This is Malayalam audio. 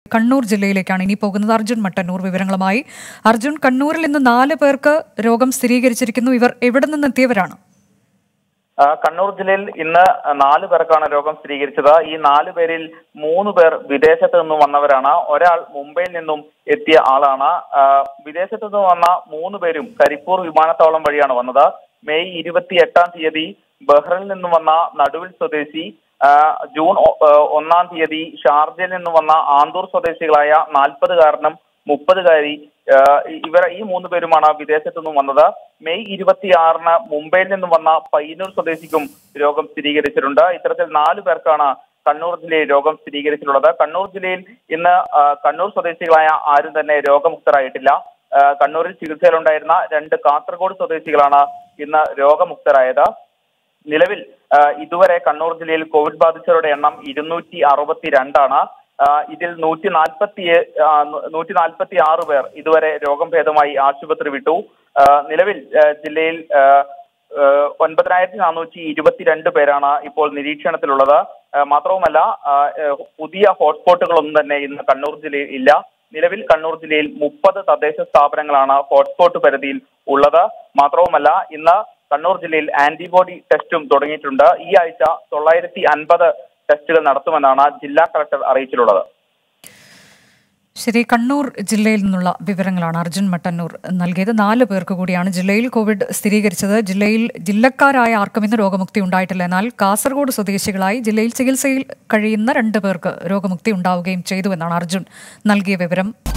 കണ്ണൂർ ജില്ലയിലേക്കാണ് ഇനി പോകുന്നത് അർജുൻ മട്ടന്നൂർ വിവരങ്ങളുമായി അർജുൻ കണ്ണൂരിൽ ഇന്ന് നാല് പേർക്ക് രോഗം സ്ഥിരീകരിച്ചിരിക്കുന്നു ഇവർ എവിടെ നിന്നെത്തിയവരാണ് ആ, കണ്ണൂർ ജില്ലയിൽ ഇന്ന് നാല് പേർക്കാണ് രോഗം സ്ഥിരീകരിച്ചത് ഈ നാല് പേരിൽ മൂന്ന് പേർ വിദേശത്ത് നിന്നും വന്നവരാണ് ഒരാൾ മുംബൈയിൽ നിന്നും എത്തിയ ആളാണ് ആ, വിദേശത്ത് നിന്ന് വന്ന മൂന്ന് പേരും കരിപ്പൂർ വിമാനത്താവളം വഴിയാണ് വന്നത് മെയ് ഇരുപത്തി എട്ടാം തീയതി ബഹ്റിനിൽ നിന്നും വന്ന നടുവിൽ സ്വദേശി ആ, ജൂൺ ഒ- ആ, ഒന്നാം തീയതി ഷാർജയിൽ നിന്നും വന്ന ആന്തൂർ സ്വദേശികളായ നാൽപ്പതുകാരനും മുപ്പതുകാരി ഇവർ ഈ മൂന്ന് പേരുമാണ് വിദേശത്തു നിന്നും വന്നത് മെയ് ഇരുപത്തിയാറിന് മുംബൈയിൽ നിന്നും വന്ന പയ്യന്നൂർ സ്വദേശിക്കും രോഗം സ്ഥിരീകരിച്ചിട്ടുണ്ട് ഇത്തരത്തിൽ നാല് പേർക്കാണ് കണ്ണൂർ ജില്ലയിൽ രോഗം സ്ഥിരീകരിച്ചിട്ടുള്ളത് കണ്ണൂർ ജില്ലയിൽ ഇന്ന് ആ, കണ്ണൂർ സ്വദേശികളായ ആരും തന്നെ രോഗമുക്തരായിട്ടില്ല ആ, കണ്ണൂരിൽ ചികിത്സയിലുണ്ടായിരുന്ന രണ്ട് കാസർഗോഡ് സ്വദേശികളാണ് ഇന്ന് രോഗമുക്തരായത് നിലവിൽ ആ, ഇതുവരെ കണ്ണൂർ ജില്ലയിൽ കോവിഡ് ബാധിച്ചവരുടെ എണ്ണം ഇരുന്നൂറ്റി അറുപത്തിരണ്ടാണ് ആ, ഇതിൽ നൂറ്റി നാൽപ്പത്തി നൂറ്റി നാൽപ്പത്തി ആറ് പേർ ഇതുവരെ രോഗം ഭേദമായി ആശുപത്രി വിട്ടു ആ, നിലവിൽ ആ, ജില്ലയിൽ ആ, ആ, ഒൻപതിനായിരത്തി നാനൂറ്റി ഇരുപത്തിരണ്ട് പേരാണ് ഇപ്പോൾ നിരീക്ഷണത്തിലുള്ളത് ആ, മാത്രവുമല്ല ആ, ഏ, പുതിയ ഹോട്ട്സ്പോട്ടുകളൊന്നും തന്നെ ഇന്ന് കണ്ണൂർ ജില്ലയിൽ ഇല്ല നിലവിൽ കണ്ണൂർ ജില്ലയിൽ മുപ്പത് തദ്ദേശ സ്ഥാപനങ്ങളാണ് ഹോട്ട്സ്പോട്ട് പരിധിയിൽ ഉള്ളത് മാത്രവുമല്ല ഇന്ന് കണ്ണൂർ ജില്ലയിൽ ആന്റിബോഡി ടെസ്റ്റും തുടങ്ങിയിട്ടുണ്ട് ഈ ആഴ്ച തൊള്ളായിരത്തി അൻപത് ടെസ്റ്റുകൾ നടത്തുമെന്നാണ് ജില്ലാ കളക്ടർ അറിയിച്ചിട്ടുള്ളത് ശരി കണ്ണൂർ ജില്ലയിൽ നിന്നുള്ള വിവരങ്ങളാണ് അർജുൻ മട്ടന്നൂർ നൽകിയത് നാല് പേർക്ക് കൂടിയാണ് ജില്ലയിൽ കോവിഡ് സ്ഥിരീകരിച്ചത് ജില്ലയിൽ ജില്ലക്കാരായ ആർക്കും ഇന്ന് രോഗമുക്തി ഉണ്ടായിട്ടില്ല എന്നാൽ കാസർഗോഡ് സ്വദേശികളായി ജില്ലയിൽ ചികിത്സയിൽ കഴിയുന്ന രണ്ട് പേർക്ക് രോഗമുക്തി ഉണ്ടാവുകയും ചെയ്തു എന്നാണ് അർജുൻ നൽകിയ വിവരം